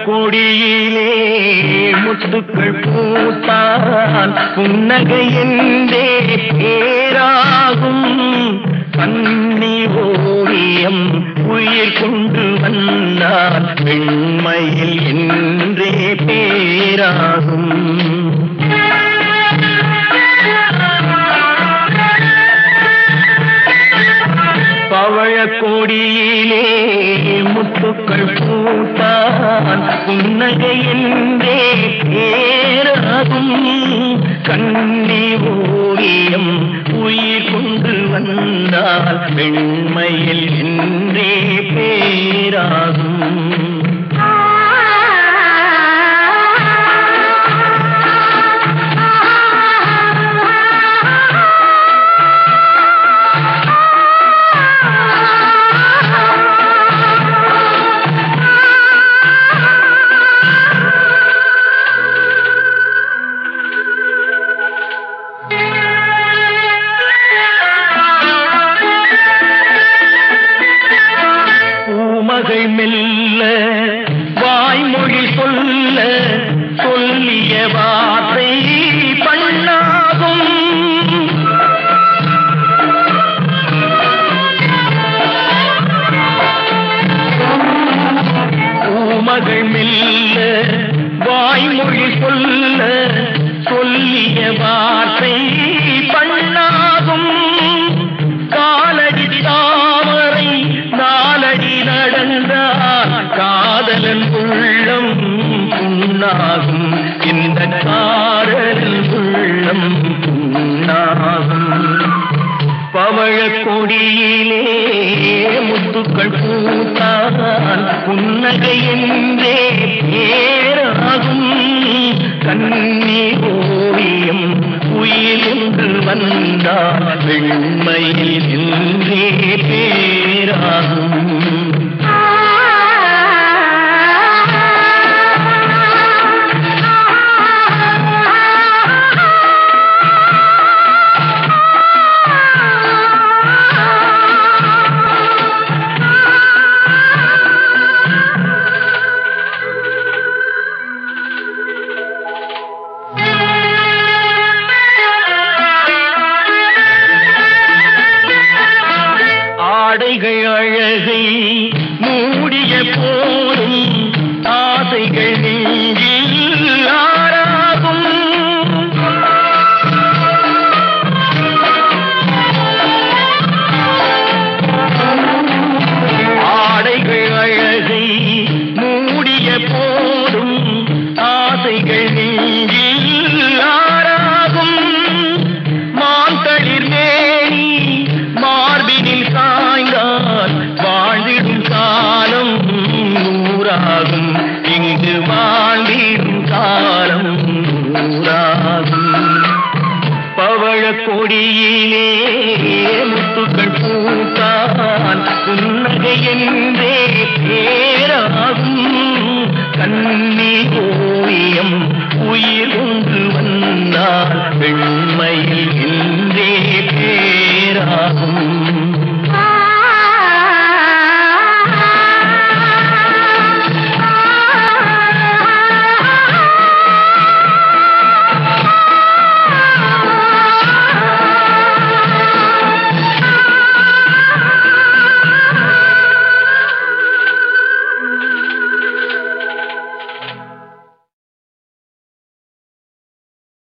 கொடியிலே முத்துக்கள் பூத்தான் புன்னகை என்றே பேராகும் கண்ணி ஓவியம் உயிர் கொண்டு வந்தான் பெண்மையில் என்றே பேராகும் பவழ கொடியிலே முத்துக்கள் பூத்தான் புன்னகை என்றே பேராகும் கண்ணி ஓவியம் உயிர் கொண்டு வந்தால் பெண்மையில் என்றே பேராகும் பூமகள் மெல்ல வாய்மொழி சொல்ல சொல்லிய வார்த்தை பண்ணாகும் பூமகள் மெல்ல வாய்மொழி சொல்ல சொல்லிய வார்த்தை பண்ணாகும் காலடி தாமரை நாலடி நடந்தால் காதலன் உள்ளம் புண்ணாகும் இந்த காதலன் உள்ளம் புண்ணாகும் பவழ கொடியிலே முத்துக்கள் பூத்தான் புன்னகை என்றே பேராகும் கண்ணி ஓவியம் உயிர் என்று வந்தால் வெண்மையில் என்றே பேராகும் ஆடைகள் அழகை மூடிய போதும் ஆசைகள் நெஞ்சில் ஆறாகும் ஆடைகள் அழகை மூடிய போதும் ஆசைகள் நெஞ்சில் ஆறாகும் மாந்தளிர் மேனி மார்பினில் சாய்ந்தால் வாழ்ந்திடும் காலம் நூறாகும் இங்கு வாழ்ந்திடும் காலம் நூறாகும் பவழ கொடியிலே முத்துக்கள் பூத்தான் புன்னகை என்றே பேராகும் கண்ணி ஓவியம் உயிர் ஒன்று